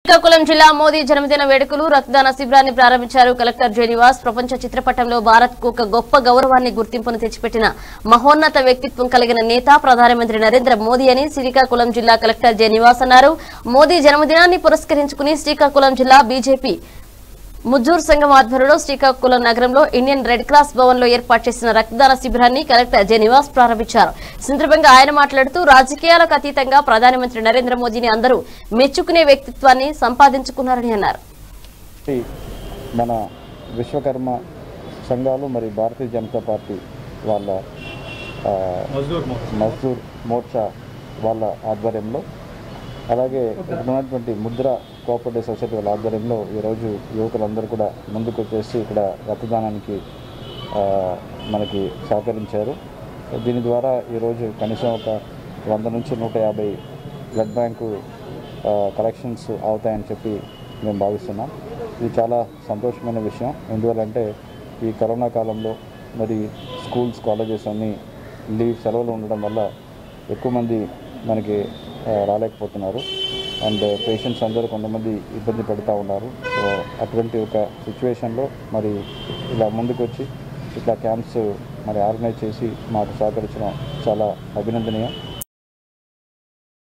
శ్రీకాకుళం జిల్లా మోదీ జన్మదిన వేడుకలు రక్తదాన శిబిరాన్ని ప్రారంభించారు కలెక్టర్ జయనివాస్ ప్రపంచ చిత్రపటంలో భారత్ కు ఒక గొప్ప గౌరవాన్ని గుర్తింపును తెచ్చిపెట్టిన మహోన్నత వ్యక్తిత్వం కలిగిన నేత ప్రధానమంత్రి నరేంద్ర మోదీ అని శ్రీకాకుళం జిల్లా కలెక్టర్ జయనివాస్ అన్నారు మోదీ జన్మదినాన్ని పురస్కరించుకుని శ్రీకాకుళం జిల్లా బీజేపీ ముజ్జూర్ సంఘం ఆధ్వర్యంలో శ్రీకాకుళం నగరంలో ఇండియన్ రెడ్ క్రాస్ భవన్ లో ఏర్పాటు చేసిన రక్తదాన శిబిరాన్ని కలెక్టర్ జె నివాస్ ప్రారంభించారు ఈ సందర్భంగా ఆయన మాట్లాడుతూ రాజకీయాలకు అతీతంగా ప్రధానమంత్రి నరేంద్ర మోదీని అందరూ మెచ్చుకునే వ్యక్తిత్వాన్ని సంపాదించుకున్నారని అన్నారు ఈ మన విశ్వకర్మ సంఘాలు మరి భారతీయ జనతా పార్టీ వాళ్ళ ఆ, మజ్దూర్ మోర్చా వాళ్ళ ఆధ్వర్యంలో అలాగే ఇక్కడ ఉన్నటువంటి ముద్ర కోఆపరేటివ్ సొసైటీ వాళ్ళ ఆధ్వర్యంలో ఈరోజు యువకులందరూ కూడా ముందుకు వచ్చేసి ఇక్కడ రక్తదానానికి ఆ, మనకి సహకరించారు దీని ద్వారా ఈరోజు కనీసం ఒక వంద నుంచి నూట యాభై బ్లడ్ బ్యాంకు ఆ, కలెక్షన్స్ అవుతాయని చెప్పి మేము భావిస్తున్నాం ఇది చాలా సంతోషమైన విషయం ఎందువల్లంటే ఈ కరోనా కాలంలో మరి స్కూల్స్ కాలేజెస్ అన్నీ లీవ్ సెలవులు ఉండడం వల్ల ఎక్కువ మంది మనకి ఆ, రాలేకపోతున్నారు అండ్ పేషెంట్స్ అందరూ కొంతమంది ఇబ్బంది పెడతా ఉన్నారు సో అటువంటి ఒక సిచ్యువేషన్లో మరి ఇలా ముందుకు వచ్చి ఇట్లా క్యాంప్స్ మరి ఆర్గనైజ్ చేసి మాకు సహకరించడం చాలా అభినందనీయం